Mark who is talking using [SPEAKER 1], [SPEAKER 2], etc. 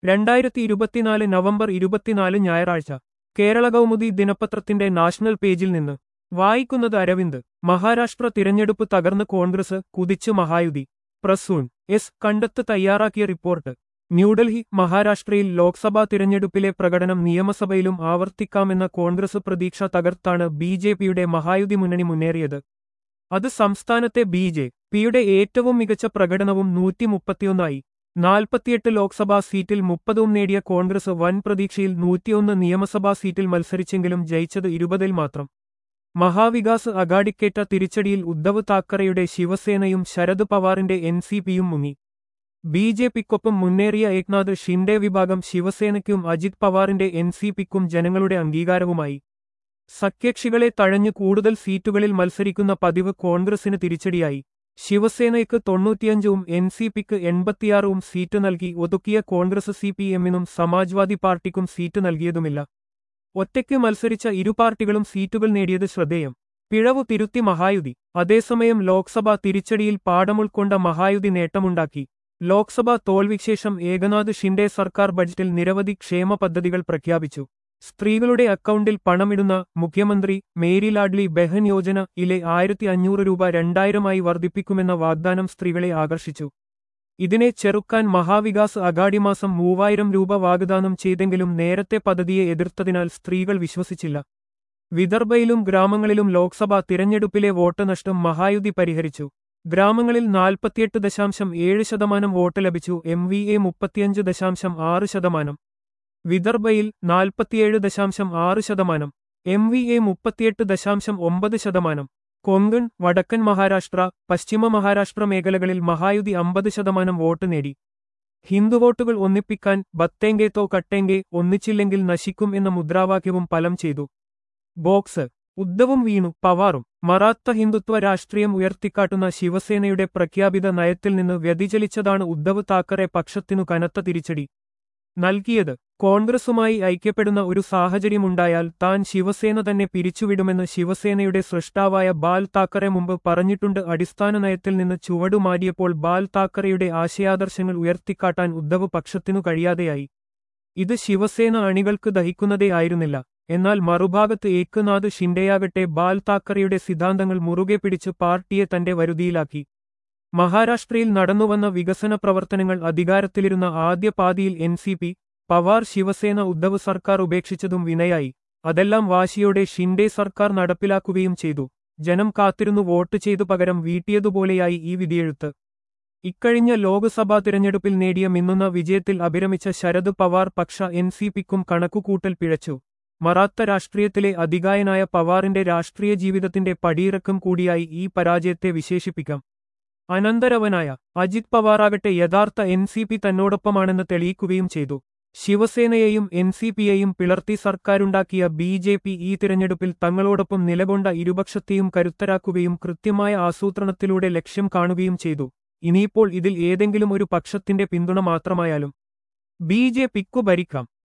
[SPEAKER 1] രണ്ടായിരത്തി ഇരുപത്തിനാല് നവംബർ ഇരുപത്തിനാല് ഞായറാഴ്ച കേരള കൗമുദി ദിനപത്രത്തിന്റെ നാഷണൽ പേജിൽ നിന്ന് വായിക്കുന്നത് അരവിന്ദ് മഹാരാഷ്ട്ര തിരഞ്ഞെടുപ്പ് തകർന്ന് കോൺഗ്രസ് കുതിച്ചു മഹായുതി പ്രസൂൺ എസ് കണ്ടെത്ത് തയ്യാറാക്കിയ റിപ്പോർട്ട് ന്യൂഡൽഹി മഹാരാഷ്ട്രയിൽ ലോക്സഭാ തിരഞ്ഞെടുപ്പിലെ പ്രകടനം നിയമസഭയിലും ആവർത്തിക്കാമെന്ന കോൺഗ്രസ് പ്രതീക്ഷ തകർത്താണ് ബി ജെ പിയുടെ മഹായുതി മുന്നണി മുന്നേറിയത് അത് സംസ്ഥാനത്തെ ബി ജെ പിയുടെ ഏറ്റവും മികച്ച പ്രകടനവും നൂറ്റി മുപ്പത്തിയൊന്നായി നാൽപ്പത്തിയെട്ട് ലോക്സഭാ സീറ്റിൽ മുപ്പതും നേടിയ കോൺഗ്രസ് വൻ പ്രതീക്ഷയിൽ നൂറ്റിയൊന്ന് നിയമസഭാ സീറ്റിൽ മത്സരിച്ചെങ്കിലും ജയിച്ചത് ഇരുപതിൽ മാത്രം മഹാവികാസ് അഗാഡിക്കേറ്റ തിരിച്ചടിയിൽ ഉദ്ധവ് താക്കറെയുടെ ശിവസേനയും ശരത് പവാറിന്റെ എൻ സി പിയും മുങ്ങി ബി ജെ പിക്കൊപ്പം മുന്നേറിയ ഏക്നാഥ് ഷിൻഡെ വിഭാഗം ശിവസേനയ്ക്കും അജിത് പവാറിന്റെ എൻ സി പിക്കും ജനങ്ങളുടെ അംഗീകാരവുമായി സഖ്യകക്ഷികളെ തഴഞ്ഞു കൂടുതൽ സീറ്റുകളിൽ മത്സരിക്കുന്ന പതിവ് കോൺഗ്രസിന് തിരിച്ചടിയായി ശിവസേനയ്ക്ക് തൊണ്ണൂറ്റിയഞ്ചും എൻ സി പിക്ക് എൺപത്തിയാറും സീറ്റ് നൽകി ഒതുക്കിയ കോൺഗ്രസ് സി പി എമ്മിനും സമാജ്വാദി പാർട്ടിക്കും സീറ്റ് നൽകിയതുമില്ല ഒറ്റയ്ക്ക് മത്സരിച്ച ഇരു പാർട്ടികളും സീറ്റുകൾ നേടിയത് ശ്രദ്ധേയം പിഴവു തിരുത്തി മഹായുതി അതേസമയം ലോക്സഭ തിരിച്ചടിയിൽ പാഠമുൾക്കൊണ്ട മഹായുതി നേട്ടമുണ്ടാക്കി ലോക്സഭാ തോൽവിശേഷം ഏകനാഥ് ഷിൻഡെ സർക്കാർ ബജറ്റിൽ നിരവധി ക്ഷേമ പദ്ധതികൾ പ്രഖ്യാപിച്ചു സ്ത്രീകളുടെ അക്കൗണ്ടിൽ പണമിടുന്ന മുഖ്യമന്ത്രി മേരി ലാഡ്ലി ബെഹൻ യോജന ഇലെ ആയിരത്തി അഞ്ഞൂറ് രൂപ രണ്ടായിരമായി വർദ്ധിപ്പിക്കുമെന്ന വാഗ്ദാനം സ്ത്രീകളെ ആകർഷിച്ചു ഇതിനെ ചെറുക്കാൻ മഹാവികാസ് അഗാഡി മാസം മൂവായിരം രൂപ വാഗ്ദാനം ചെയ്തെങ്കിലും നേരത്തെ പദ്ധതിയെ എതിർത്തതിനാൽ സ്ത്രീകൾ വിശ്വസിച്ചില്ല വിദർഭയിലും ഗ്രാമങ്ങളിലും ലോക്സഭാ തിരഞ്ഞെടുപ്പിലെ വോട്ട് നഷ്ടം മഹായുതി പരിഹരിച്ചു ഗ്രാമങ്ങളിൽ നാൽപ്പത്തിയെട്ട് ദശാംശം ഏഴ് ശതമാനം വോട്ട് ലഭിച്ചു എം വി എ മുപ്പത്തിയഞ്ച് ദശാംശം ആറ് ശതമാനം വിദർഭയിൽ നാൽപ്പത്തിയേഴ് ദശാംശം ആറ് ശതമാനം എം വി എ മുപ്പത്തിയെട്ട് ദശാംശം ഒമ്പത് ശതമാനം കൊങ്കൺ വടക്കൻ മഹാരാഷ്ട്ര പശ്ചിമ മഹാരാഷ്ട്ര മേഖലകളിൽ മഹായുതി അമ്പത് ശതമാനം വോട്ട് നേടി ഹിന്ദു വോട്ടുകൾ ഒന്നിപ്പിക്കാൻ ബത്തേങ്കെ തോ കട്ടേങ്കെ ഒന്നിച്ചില്ലെങ്കിൽ നശിക്കും എന്ന മുദ്രാവാക്യവും ഫലം ചെയ്തു ബോക്സ് ഉദ്ധവും വീണു പവാറും മറാത്ത ഹിന്ദുത്വ രാഷ്ട്രീയം ഉയർത്തിക്കാട്ടുന്ന ശിവസേനയുടെ പ്രഖ്യാപിത നയത്തിൽ നിന്ന് വ്യതിചലിച്ചതാണ് ഉദ്ധവ് താക്കറെ പക്ഷത്തിനു കനത്ത തിരിച്ചടി നൽകിയത് കോൺഗ്രസുമായി ഐക്യപ്പെടുന്ന ഒരു സാഹചര്യമുണ്ടായാൽ താൻ ശിവസേന തന്നെ പിരിച്ചുവിടുമെന്ന് ശിവസേനയുടെ സൃഷ്ടാവായ ബാൽ താക്കറെ മുമ്പ് പറഞ്ഞിട്ടുണ്ട് അടിസ്ഥാന നയത്തിൽ നിന്ന് ചുവടുമാരിയപ്പോൾ ബാൽ താക്കറെയുടെ ആശയാദർശങ്ങൾ ഉയർത്തിക്കാട്ടാൻ ഉദ്ധവ് പക്ഷത്തിനു കഴിയാതെയായി ഇത് ശിവസേന അണികൾക്ക് ദഹിക്കുന്നതേ ആയിരുന്നില്ല എന്നാൽ മറുഭാഗത്ത് ഏക്നാഥ് ഷിൻഡെയാകട്ടെ ബാൽ താക്കറെയുടെ സിദ്ധാന്തങ്ങൾ മുറുകെ പിടിച്ച് പാർട്ടിയെ തന്റെ വരുതിയിലാക്കി മഹാരാഷ്ട്രയിൽ നടന്നുവന്ന വികസന പ്രവർത്തനങ്ങൾ അധികാരത്തിലിരുന്ന ആദ്യ പാതിയിൽ N C P Pawar Shiv Sena Uddhav സർക്കാർ ഉപേക്ഷിച്ചതും വിനയായി അതെല്ലാം വാശിയോടെ ഷിൻഡെ സർക്കാർ നടപ്പിലാക്കുകയും ചെയ്തു ജനം കാത്തിരുന്നു വോട്ട് ചെയ്തു പകരം വീട്ടിയതുപോലെയായി ഈ വിധിയെഴുത്ത് ഇക്കഴിഞ്ഞ ലോക്സഭാ തിരഞ്ഞെടുപ്പിൽ നേടിയ മിന്നുന്ന വിജയത്തിൽ അഭിരമിച്ച ശരത് പവാർ പക്ഷ എൻ സി പിക്കും കണക്കുകൂട്ടൽ പിഴച്ചു മറാത്ത രാഷ്ട്രീയത്തിലെ അധികായനായ പവാറിന്റെ രാഷ്ട്രീയ ജീവിതത്തിന്റെ പടിയിറക്കം കൂടിയായി ഈ പരാജയത്തെ വിശേഷിപ്പിക്കാം അനന്തരവനായ അജിത് പവാറാകട്ടെ യഥാർത്ഥ എൻ സി പി തന്നോടൊപ്പമാണെന്ന് തെളിയിക്കുകയും ചെയ്തു ശിവസേനയെയും എൻ സി പിയെയും പിളർത്തി സർക്കാരുണ്ടാക്കിയ ബി ജെ പി ഈ തിരഞ്ഞെടുപ്പിൽ തങ്ങളോടൊപ്പം നിലകൊണ്ട ഇരുപക്ഷത്തെയും കരുത്തരാക്കുകയും കൃത്യമായ ആസൂത്രണത്തിലൂടെ ലക്ഷ്യം കാണുകയും ചെയ്തു ഇനിയിപ്പോൾ ഇതിൽ ഏതെങ്കിലും ഒരു പക്ഷത്തിന്റെ പിന്തുണ മാത്രമായാലും ബി ജെ പിക്കു ഭരിക്കാം